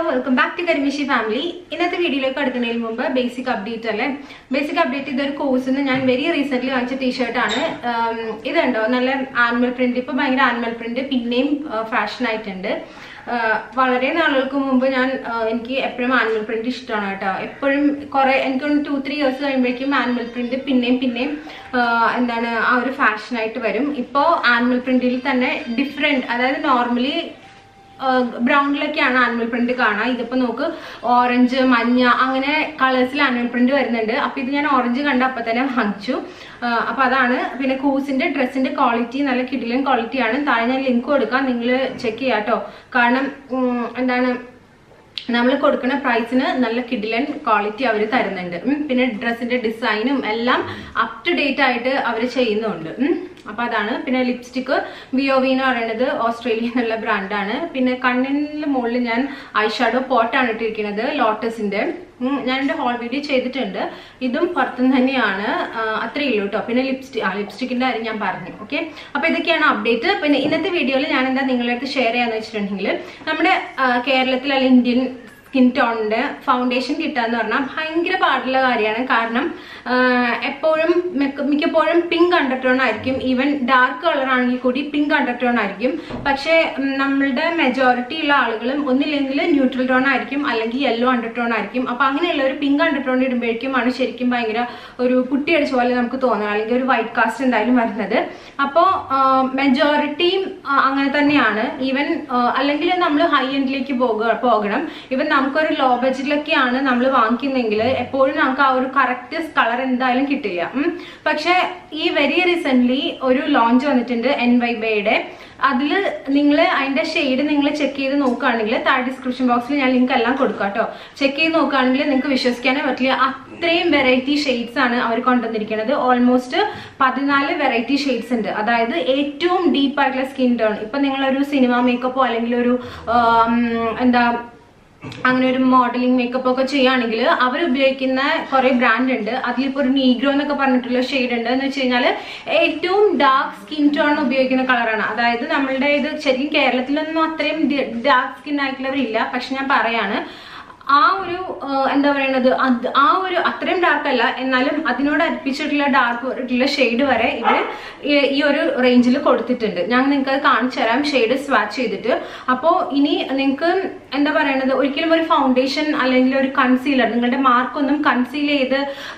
Welcome back to Karimishi family ഇന്നത്തെ വീഡിയോയിലേക്ക് അടുക്കുന്നതിന് മുമ്പ് ബേസിക് അപ്ഡേറ്റ് അല്ലേ ബേസിക് അപ്ഡേറ്റ് ഇതൊരു കോഴ്സിന് ഞാൻ വെരി റീസെന്റ് വാങ്ങിച്ച ടീഷർട്ടാണ് ഇതുണ്ടോ നല്ല ആനിമൽ പ്രിന്റ് ഇപ്പൊ ഭയങ്കര ആനിമൽ പ്രിന്റ് പിന്നെയും ഫാഷൻ ആയിട്ടുണ്ട് ആഹ് വളരെ നാളുകൾക്ക് മുമ്പ് ഞാൻ ആഹ് എനിക്ക് എപ്പോഴും ആനിമൽ പ്രിന്റ് ഇഷ്ടമാണ് കേട്ടോ എപ്പോഴും കുറെ എനിക്ക് ടു ത്രീ ഇയേഴ്സ് കഴിയുമ്പോഴേക്കും ആനിമൽ പ്രിന്റ് പിന്നെയും പിന്നെയും ആഹ് എന്താണ് ആ ഒരു ഫാഷനായിട്ട് വരും ഇപ്പോൾ ആനിമൽ പ്രിന്റിൽ തന്നെ ഡിഫറെന്റ് അതായത് നോർമലി ബ്രൗണിലൊക്കെയാണ് ആനിമൽ പ്രിന്റ് കാണുക ഇതിപ്പോ നോക്ക് ഓറഞ്ച് മഞ്ഞ അങ്ങനെ കളേഴ്സിൽ ആനിമൽ പ്രിന്റ് വരുന്നുണ്ട് അപ്പൊ ഇത് ഞാൻ ഓറഞ്ച് കണ്ട അപ്പൊ തന്നെ വാങ്ങിച്ചു ആഹ് അപ്പൊ അതാണ് പിന്നെ കൂസിന്റെ ഡ്രസ്സിന്റെ ക്വാളിറ്റി നല്ല കിടിലൻ ക്വാളിറ്റിയാണ് താഴെ ഞാൻ ലിങ്ക് കൊടുക്കാം നിങ്ങൾ ചെക്ക് ചെയ്യാം കേട്ടോ കാരണം ഉം, എന്താണ് നമ്മൾ കൊടുക്കുന്ന പ്രൈസിന് നല്ല കിഡിലൻ ക്വാളിറ്റി അവർ തരുന്നുണ്ട് ഉം. പിന്നെ ഡ്രസ്സിന്റെ ഡിസൈനും എല്ലാം അപ് ടു ഡേറ്റ് ആയിട്ട് അവർ ചെയ്യുന്നുണ്ട് ഉം. അപ്പൊ അതാണ് പിന്നെ ലിപ്സ്റ്റിക്ക് വിയോവി എന്ന് പറയുന്നത് ഓസ്ട്രേലിയ എന്നുള്ള ബ്രാൻഡാണ് പിന്നെ കണ്ണിന് മുകളിൽ ഞാൻ ഐഷാഡോ പോട്ടാണ് ഇട്ടിരിക്കുന്നത് ലോട്ടസിന്റെ ഉം. ഞാൻ എന്റെ ഹോൾ വീഡിയോ ചെയ്തിട്ടുണ്ട് ഇതും പുറത്തുനിന്ന് തന്നെയാണ് ആ, അത്രയേ ഉള്ളൂ കേട്ടോ പിന്നെ ലിപ്സ്റ്റിക് ആ ലിപ്സ്റ്റിക്കിന്റെ കാര്യം ഞാൻ പറഞ്ഞു ഓക്കെ അപ്പൊ ഇതൊക്കെയാണ് അപ്ഡേറ്റ് പിന്നെ ഇന്നത്തെ വീഡിയോയിൽ ഞാൻ എന്താ നിങ്ങളുടെ അടുത്ത് ഷെയർ ചെയ്യാന്ന് വെച്ചിട്ടുണ്ടെങ്കിൽ നമ്മുടെ ആ, കേരളത്തിൽ അല്ലെങ്കിൽ ഇന്ത്യൻ സ്കിൻ ടോണിന്റെ ഫൗണ്ടേഷൻ കിട്ടുക എന്ന് പറഞ്ഞാൽ ഭയങ്കര പാടുള്ള കാര്യമാണ് കാരണം ആ, എപ്പോഴും മിക്ക- മിക്കപ്പോഴും പിങ്ക് അണ്ടർടോൺ ആയിരിക്കും ഈവൻ ഡാർക്ക് കളർ ആണെങ്കിൽ കൂടി പിങ്ക് അണ്ടർടോൺ ആയിരിക്കും പക്ഷേ ഉം, നമ്മളുടെ മെജോറിറ്റി ഉള്ള ആളുകളും ഒന്നില്ലെങ്കിൽ ന്യൂട്രൽ ടോൺ ആയിരിക്കും അല്ലെങ്കിൽ യെല്ലോ അണ്ടർടോൺ ആയിരിക്കും അപ്പൊ അങ്ങനെയുള്ള ഒരു പിങ്ക് അണ്ടർടോൺ ഇടുമ്പോഴേക്കും ആണ് ശരിക്കും ഭയങ്കര ഒരു പുട്ടി അടിച്ച പോലെ നമുക്ക് തോന്നുക അല്ലെങ്കിൽ ഒരു വൈറ്റ് കാസ്റ്റ് എന്തായാലും വരുന്നത് അപ്പോൾ മെജോറിറ്റിയും അങ്ങനെ തന്നെയാണ് ഈവൻ അല്ലെങ്കിൽ നമ്മൾ ഹൈ എൻഡിലേക്ക് പോകുക പോകണം ഇവൻ നമുക്കൊരു ലോ ബഡ്ജറ്റിലൊക്കെയാണ് നമ്മൾ വാങ്ങിക്കുന്നെങ്കിൽ എപ്പോഴും നമുക്ക് ആ ഒരു കറക്റ്റ് കളർ എന്തായാലും കിട്ടില്ല ഉം. പക്ഷെ ഈ വെരി റീസെന്റ് ഒരു ലോഞ്ച് വന്നിട്ടുണ്ട് എൻ വൈ ബേയുടെ അതിൽ നിങ്ങൾ അതിന്റെ ഷെയ്ഡ് നിങ്ങൾ ചെക്ക് ചെയ്ത് നോക്കുകയാണെങ്കിൽ താഴെ ഡിസ്ക്രിപ്ഷൻ ബോക്സിൽ ഞാൻ ലിങ്ക് എല്ലാം കൊടുക്കാം കേട്ടോ ചെക്ക് ചെയ്ത് നോക്കുകയാണെങ്കിൽ നിങ്ങൾക്ക് വിശ്വസിക്കാനേ പറ്റില്ല അത്രയും വെറൈറ്റി ഷെയ്ഡ്സ് ആണ് അവർ കൊണ്ടുവന്നിരിക്കുന്നത് ഓൾമോസ്റ്റ് പതിനാല് വെറൈറ്റി ഷെയ്ഡ്സ് ഉണ്ട് അതായത് ഏറ്റവും ഡീപ്പ് ആയിട്ടുള്ള സ്കിൻ ടോൺ ഇപ്പൊ നിങ്ങളൊരു സിനിമ മേക്കപ്പോ അല്ലെങ്കിൽ ഒരു ആം, എന്താ അങ്ങനെ ഒരു മോഡലിംഗ് മേക്കപ്പ് ഒക്കെ ചെയ്യുകയാണെങ്കിൽ അവർ ഉപയോഗിക്കുന്ന കുറെ ബ്രാൻഡ് ഉണ്ട് അതിലിപ്പോ ഒരു നീഗ്രോ എന്നൊക്കെ പറഞ്ഞിട്ടുള്ള ഷെയ്ഡ് ഉണ്ട് എന്ന് വെച്ച് കഴിഞ്ഞാൽ ഏറ്റവും ഡാർക്ക് സ്കിൻ ടോൺ ഉപയോഗിക്കുന്ന കളറാണ് അതായത് നമ്മളുടെ ഇത് ശരിക്കും കേരളത്തിലൊന്നും അത്രയും ഡാർക്ക് സ്കിൻ ആയിട്ടുള്ളവരില്ല പക്ഷെ ഞാൻ പറയാണ് ആ ഒരു ആ, എന്താ പറയുന്നത് അത് ആ ഒരു അത്രയും ഡാർക്ക് അല്ല എന്നാലും അതിനോട് അടുപ്പിച്ചിട്ടുള്ള ഡാർക്ക് ആയിട്ടുള്ള ഷെയ്ഡ് വരെ ഇവർ ഈ ഒരു റേഞ്ചിൽ കൊടുത്തിട്ടുണ്ട് ഞാൻ നിങ്ങൾക്ക് അത് കാണിച്ചു തരാം ഷെയ്ഡ് സ്വാച്ച് ചെയ്തിട്ട് അപ്പോൾ ഇനി നിങ്ങൾക്ക് എന്താ പറയുന്നത് ഒരിക്കലും ഒരു ഫൗണ്ടേഷൻ അല്ലെങ്കിൽ ഒരു കൺസീലർ നിങ്ങളുടെ മാർക്കൊന്നും കൺസീൽ ചെയ്ത്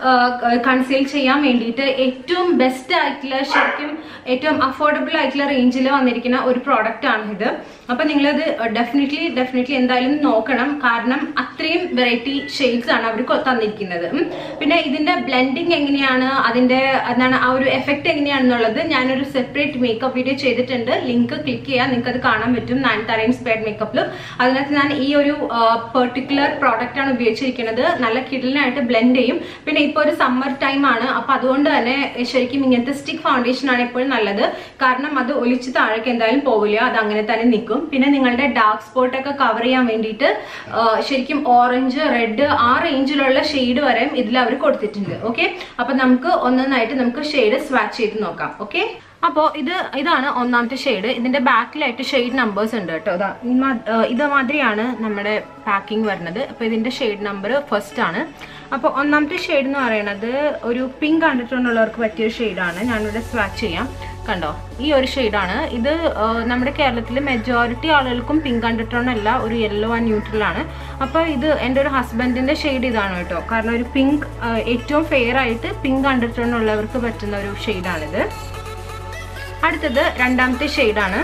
കൺസീൽ ചെയ്യാൻ വേണ്ടിയിട്ട് ഏറ്റവും ബെസ്റ്റ് ആയിട്ടുള്ള ശരിക്കും ഏറ്റവും അഫോർഡബിൾ ആയിട്ടുള്ള റേഞ്ചിൽ വന്നിരിക്കുന്ന ഒരു പ്രോഡക്റ്റ് ആണ് ഇത് അപ്പൊ നിങ്ങളത് ഡെഫിനറ്റ്ലി ഡെഫിനറ്റ്ലി എന്തായാലും നോക്കണം കാരണം അത്രയും വെറൈറ്റി ഷെയ്ഡ്സ് ആണ് അവർ തന്നിരിക്കുന്നത് ഉം. പിന്നെ ഇതിന്റെ ബ്ലെൻഡിങ് എങ്ങനെയാണ് അതിന്റെ എന്താണ് ആ ഒരു എഫക്ട് എങ്ങനെയാണെന്നുള്ളത് ഞാനൊരു സെപ്പറേറ്റ് മേക്കപ്പ് വീഡിയോ ചെയ്തിട്ടുണ്ട് ലിങ്ക് ക്ലിക്ക് ചെയ്യാൻ നിങ്ങൾക്ക് അത് കാണാൻ പറ്റും നയൻ തറ ഇൻസ്പയർഡ് മേക്കപ്പിൽ അതിനകത്ത് ഞാൻ ഈ ഒരു പെർട്ടിക്കുലർ പ്രോഡക്റ്റ് ആണ് ഉപയോഗിച്ചിരിക്കുന്നത് നല്ല കിടലിനായിട്ട് ബ്ലെൻഡ് ചെയ്യും പിന്നെ ഇപ്പോൾ ഒരു സമ്മർ ടൈം ആണ് അപ്പൊ അതുകൊണ്ട് തന്നെ ശരിക്കും ഇങ്ങനത്തെ സ്റ്റിക് ഫൗണ്ടേഷൻ ആണ് എപ്പോഴും നല്ലത് കാരണം അത് ഒലിച്ച് താഴേക്ക് എന്തായാലും പോവില്ല അത് അങ്ങനെ തന്നെ നിൽക്കും പിന്നെ നിങ്ങളുടെ ഡാർക്ക് സ്പോട്ട് ഒക്കെ കവർ ചെയ്യാൻ വേണ്ടിയിട്ട് ആ, ശരിക്കും ഓറഞ്ച് റെഡ് ആ റേഞ്ചിലുള്ള ഷെയ്ഡ് വരെ ഇതിൽ അവർ കൊടുത്തിട്ടുണ്ട് ഓക്കെ അപ്പൊ നമുക്ക് ഒന്നൊന്നായിട്ട് നമുക്ക് ഷെയ്ഡ് സ്വാച്ച് ചെയ്ത് നോക്കാം ഓക്കെ അപ്പോൾ ഇത് ഇതാണ് ഒന്നാമത്തെ ഷെയ്ഡ് ഇതിന്റെ ബാക്കിലായിട്ട് ഷെയ്ഡ് നമ്പേഴ്സ് ഉണ്ട് കേട്ടോ ഇതാ ഇമാ- ഏർ ഇതുമാതിരിയാണ് നമ്മുടെ പാക്കിംഗ് വരുന്നത് അപ്പോൾ ഇതിന്റെ ഷെയ്ഡ് നമ്പർ ഫസ്റ്റ് ആണ് അപ്പോൾ ഒന്നാമത്തെ ഷെയ്ഡ് എന്ന് പറയുന്നത് ഒരു പിങ്ക് കണ്ടിട്ടുള്ളവർക്ക് പറ്റിയ ഷെയ്ഡാണ് ഞാനിവിടെ സ്വാച്ച് ചെയ്യാം കണ്ടോ ഈ ഒരു ഷെയ്ഡാണ് ഇത് ഏർ നമ്മുടെ കേരളത്തിൽ മെജോറിറ്റി ആളുകൾക്കും പിങ്ക് കണ്ടിട്ടോൺ അല്ല ഒരു യെല്ലോ ആൻഡ് ന്യൂട്രൽ ആണ് അപ്പോൾ ഇത് എൻ്റെ ഒരു ഹസ്ബൻഡിന്റെ ഷെയ്ഡ് ഇതാണ് കേട്ടോ കാരണം ഒരു പിങ്ക് ഏറ്റവും ഫെയർ ആയിട്ട് പിങ്ക് കണ്ടിട്ടോൺ ഉള്ളവർക്ക് പറ്റുന്ന ഒരു ഷെയ്ഡാണിത് അടുത്തത് രണ്ടാമത്തെ ഷെയ്ഡാണ്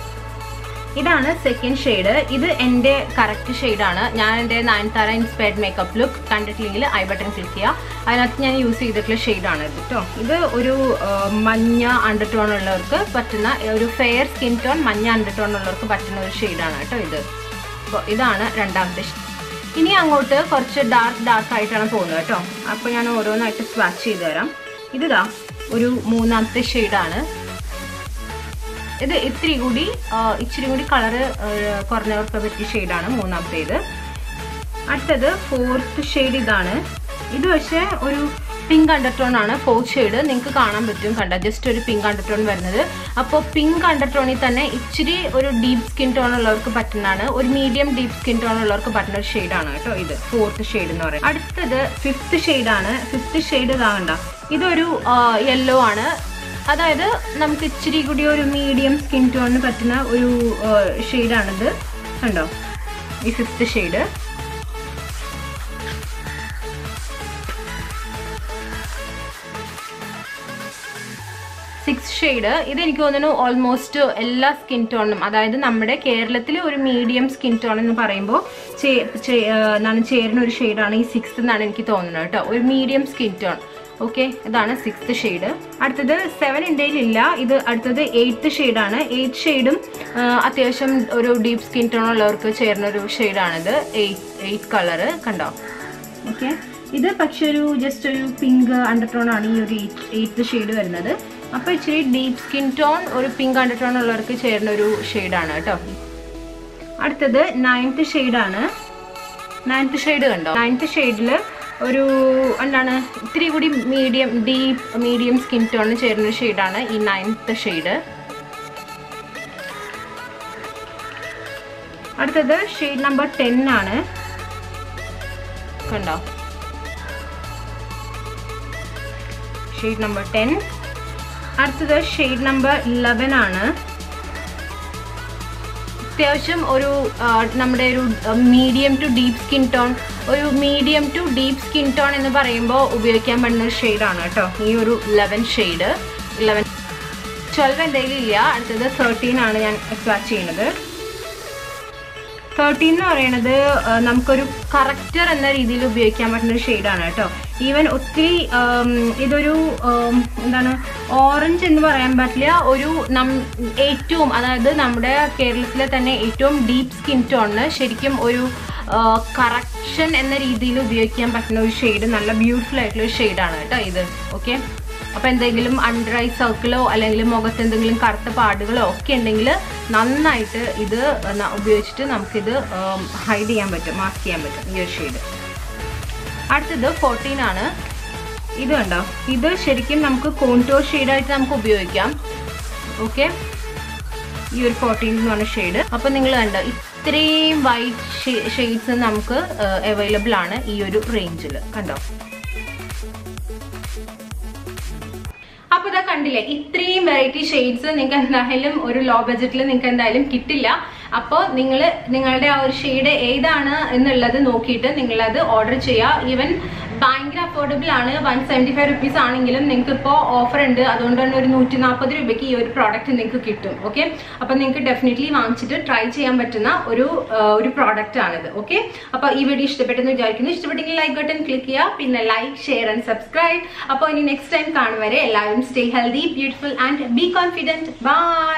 ഇതാണ് സെക്കൻഡ് ഷെയ്ഡ് ഇത് എൻ്റെ കറക്റ്റ് ഷെയ്ഡാണ് ഞാൻ എൻ്റെ നയൻതാര ഇൻസ്പയർഡ് മേക്കപ്പ് ലുക്ക് കണ്ടിട്ടില്ലെങ്കിൽ ഐ ബട്ടൺ ക്ലിക്ക് ചെയ്യുക അതിനകത്ത് ഞാൻ യൂസ് ചെയ്തിട്ടുള്ള ഷെയ്ഡാണ് ഇത് കേട്ടോ ഇത് ഒരു ആ, മഞ്ഞ അണ്ടർടോൺ ഉള്ളവർക്ക് പറ്റുന്ന ഒരു ഫെയർ സ്കിൻ ടോൺ മഞ്ഞ അണ്ടർടോൺ ഉള്ളവർക്ക് പറ്റുന്ന ഒരു ഷെയ്ഡാണ് കേട്ടോ ഇത് അപ്പോൾ ഇതാണ് രണ്ടാമത്തെ ഷെയ്ഡ് ഇനി അങ്ങോട്ട് കുറച്ച് ഡാർക്ക് ഡാർക്ക് ആയിട്ടാണ് പോകുന്നത് കേട്ടോ അപ്പോൾ ഞാൻ ഓരോന്നായിട്ട് സ്വാച്ച് ചെയ്ത് തരാം ഇതാ ഒരു മൂന്നാമത്തെ ഷെയ്ഡാണ് ഇത് ഇത്തിരി കൂടി ആ, ഇച്ചിരി കൂടി കളറ് കുറഞ്ഞവർക്ക് പറ്റിയ ഷെയ്ഡാണ് മൂന്നാമത്തേത് അടുത്തത് ഫോർത്ത് ഷെയ്ഡ് ഇതാണ് ഇത് പക്ഷേ ഒരു പിങ്ക് അണ്ടർടോൺ ആണ് ഫോർത്ത് ഷെയ്ഡ് നിങ്ങൾക്ക് കാണാൻ പറ്റും കണ്ട ജസ്റ്റ് ഒരു പിങ്ക് അണ്ടർടോൺ വരുന്നത് അപ്പോൾ പിങ്ക് അണ്ടർടോണിൽ തന്നെ ഇച്ചിരി ഒരു ഡീപ്പ് സ്കിൻ ടോൺ ഉള്ളവർക്ക് പറ്റുന്നതാണ് ഒരു മീഡിയം ഡീപ്പ് സ്കിൻ ടോൺ ഉള്ളവർക്ക് പറ്റുന്ന ഒരു ഷെയ്ഡാണ് കേട്ടോ ഇത് ഫോർത്ത് ഷെയ്ഡ് എന്ന് പറയുന്നത് അടുത്തത് ഫിഫ്ത്ത് ഷെയ്ഡാണ് ഫിഫ്ത്ത് ഷെയ്ഡ് ഇതാകണ്ട ഇതൊരു യെല്ലോ ആണ് അതായത് നമുക്ക് ഇച്ചിരി കൂടി ഒരു മീഡിയം സ്കിൻ ടോണിന് പറ്റുന്ന ഒരു ഷെയ്ഡാണിത് കണ്ടോ ഈ ഫിഫ്ത്ത് ഷെയ്ഡ് സിക്സ് ഷെയ്ഡ് ഇത് എനിക്ക് തോന്നുന്നു ഓൾമോസ്റ്റ് എല്ലാ സ്കിൻ ടോണിനും അതായത് നമ്മുടെ കേരളത്തിൽ ഒരു മീഡിയം സ്കിൻ ടോൺ എന്ന് പറയുമ്പോൾ എന്താണ് ചേരുന്ന ഒരു ഷെയ്ഡാണ് ഈ സിക്സ് എന്നാണ് എനിക്ക് തോന്നുന്നത് കേട്ടോ ഒരു മീഡിയം സ്കിൻ ടോൺ ഓക്കെ ഇതാണ് സിക്സ്ത് ഷെയ്ഡ് അടുത്തത് സെവൻ ഇന്ത്യയിൽ ഇല്ല ഇത് അടുത്തത് എയ്ത്ത് ഷെയ്ഡാണ് എയ്ത്ത് ഷെയ്ഡും അത്യാവശ്യം ഒരു ഡീപ്പ് സ്കിൻ ടോൺ ഉള്ളവർക്ക് ചേരുന്ന ഒരു ഷെയ്ഡാണിത് എയ്റ്റ് എയ്റ്റ് കളറ് കണ്ടോ ഓക്കെ ഇത് പക്ഷെ ഒരു ജസ്റ്റ് ഒരു പിങ്ക് അണ്ടർടോൺ ആണ് ഈ ഒരു എയ്ത്ത് ഷെയ്ഡ് വരുന്നത് അപ്പോൾ ഇച്ചിരി ഡീപ്പ് സ്കിൻ ടോൺ ഒരു പിങ്ക് അണ്ടർടോൺ ഉള്ളവർക്ക് ചേരുന്ന ഒരു ഷെയ്ഡാണ് കേട്ടോ അടുത്തത് നയൻത്ത് ഷെയ്ഡാണ് നയൻത്ത് ഷെയ്ഡ് കണ്ടോ നയൻത്ത് ഷെയ്ഡിൽ ഒരു എന്താണ് ഇത്തിരി കൂടി മീഡിയം ഡീപ്പ് മീഡിയം സ്കിൻ ടോണിന് ചേരുന്ന ഒരു ഷെയ്ഡാണ് ഈ നയൻത്ത് ഷെയ്ഡ് അടുത്തത് ഷെയ്ഡ് നമ്പർ ടെൻ ആണ് കണ്ടോ ഷെയ്ഡ് നമ്പർ ടെൻ അടുത്തത് ഷെയ്ഡ് നമ്പർ ഇലവൻ ആണ് അത്യാവശ്യം ഒരു നമ്മുടെ ഒരു medium to deep skin tone ഒരു medium to deep skin tone എന്ന് പറയുമ്പോൾ ഉപയോഗിക്കാൻ പറ്റുന്ന ഒരു ഷെയ്ഡാണ് കേട്ടോ ഈ ഒരു ഇലവൻ ഷെയ്ഡ് ഇലവൻ ട്വൽവ് എൻ്റെ ഇല്ല അടുത്തത് തേർട്ടീൻ ആണ് ഞാൻ സ്വാച്ച് ചെയ്യുന്നത് തേർട്ടീൻ എന്ന് പറയുന്നത് നമുക്കൊരു കറക്റ്റർ എന്ന രീതിയിൽ ഉപയോഗിക്കാൻ പറ്റുന്ന ഒരു ഷെയ്ഡാണ് കേട്ടോ ഈവൻ ഒത്തിരി ഇതൊരു എന്താണ് ഓറഞ്ച് എന്ന് പറയാൻ പറ്റില്ല ഒരു നം ഏറ്റവും അതായത് നമ്മുടെ കേരളത്തിലെ തന്നെ ഏറ്റവും ഡീപ്പ് സ്കിൻ ടോണിന് ശരിക്കും ഒരു കറക്ഷൻ എന്ന രീതിയിൽ ഉപയോഗിക്കാൻ പറ്റുന്ന ഒരു ഷെയ്ഡ് നല്ല ബ്യൂട്ടിഫുൾ ആയിട്ടുള്ള ഒരു ഷെയ്ഡാണ് കേട്ടോ ഇത് ഓക്കെ അപ്പോൾ എന്തെങ്കിലും അണ്ടർ ഐ സർക്കിളോ അല്ലെങ്കിൽ മുഖത്ത് എന്തെങ്കിലും കറുത്ത പാടുകളോ ഒക്കെ ഉണ്ടെങ്കിൽ നന്നായിട്ട് ഇത് ഉപയോഗിച്ചിട്ട് നമുക്കിത് ഹൈഡ് ചെയ്യാൻ പറ്റും മാസ്ക് ചെയ്യാൻ പറ്റും ഈ ഒരു ഷെയ്ഡ് അടുത്തത് ഫോർട്ടീൻ ആണ് ഇത് കണ്ടോ ഇത് ശരിക്കും നമുക്ക് കോൺടോർ ഷെയ്ഡായിട്ട് നമുക്ക് ഉപയോഗിക്കാം ഓക്കെ ഈ ഒരു ഫോർട്ടീൻ എന്ന് പറഞ്ഞ ഷെയ്ഡ് അപ്പോൾ നിങ്ങൾ കണ്ടോ ഇത്രയും വൈറ്റ് ഷെയ്ഡ്സ് നമുക്ക് അവൈലബിൾ ആണ് ഈ ഒരു റേഞ്ചിൽ കണ്ടോ അപ്പൊ ഇതാ കണ്ടില്ലേ ഇത്രയും വെറൈറ്റി ഷെയ്ഡ്സ് നിങ്ങൾക്ക് എന്തായാലും ഒരു ലോ ബഡ്ജറ്റിൽ നിങ്ങൾക്ക് എന്തായാലും കിട്ടില്ല അപ്പോൾ നിങ്ങൾ നിങ്ങളുടെ ആ ഒരു ഷെയ്ഡ് ഏതാണ് എന്നുള്ളത് നോക്കിയിട്ട് നിങ്ങളത് ഓർഡർ ചെയ്യുക ഈവൻ ഭയങ്കര അഫോർഡബിൾ ആണ് വൺ സെവൻറ്റി ഫൈവ് റുപ്പീസ് ആണെങ്കിലും നിങ്ങൾക്ക് ഇപ്പോൾ ഓഫർ ഉണ്ട് അതുകൊണ്ട് തന്നെ ഒരു നൂറ്റി നാൽപ്പത് രൂപയ്ക്ക് ഈ ഒരു പ്രോഡക്റ്റ് നിങ്ങൾക്ക് കിട്ടും ഓക്കെ അപ്പം നിങ്ങൾക്ക് ഡെഫിനറ്റ്ലി വാങ്ങിച്ചിട്ട് ട്രൈ ചെയ്യാൻ പറ്റുന്ന ഒരു ഒരു പ്രോഡക്റ്റ് ആണിത് ഓക്കെ അപ്പോൾ ഈ വീഡിയോ ഇഷ്ടപ്പെട്ടെന്ന് വിചാരിക്കുന്നു ഇഷ്ടപ്പെട്ടെങ്കിൽ ലൈക്ക് ബട്ടൺ ക്ലിക്ക് ചെയ്യുക പിന്നെ ലൈക്ക് ഷെയർ ആൻഡ് സബ്സ്ക്രൈബ് അപ്പോൾ ഇനി നെക്സ്റ്റ് ടൈം കാണും വരെ എല്ലാവരും stay healthy beautiful and be confident by